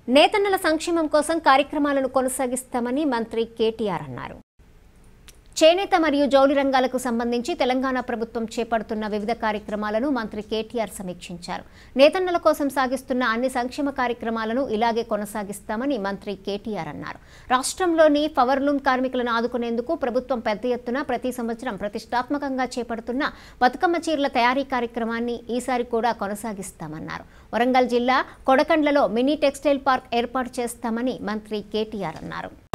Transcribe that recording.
నేతన్నల సంక్షేమం కోసం కార్యక్రమాలను కొనసాగిస్తామని మంత్రి కేటీఆర్ అన్నారు చేనేత మరియు జౌళి రంగాలకు సంబంధించి తెలంగాణ ప్రభుత్వం చేపడుతున్న వివిధ కార్యక్రమాలను మంత్రి కేటీఆర్ సమీక్షించారు నేతన్నల కోసం సాగిస్తున్న అన్ని సంక్షేమ కార్యక్రమాలను ఇలాగే కొనసాగిస్తామని మంత్రి కేటీఆర్ అన్నారు రాష్ట్రంలోని పవర్లూమ్ కార్మికులను ఆదుకునేందుకు ప్రభుత్వం పెద్ద ఎత్తున ప్రతి సంవత్సరం ప్రతిష్టాత్మకంగా చేపడుతున్న బతుకమ్మ చీరల తయారీ కార్యక్రమాన్ని ఈసారి కూడా కొనసాగిస్తామన్నారు వరంగల్ జిల్లా కొడకండ్లలో మినీ టెక్స్టైల్ పార్క్ ఏర్పాటు చేస్తామని మంత్రి కేటీఆర్ అన్నారు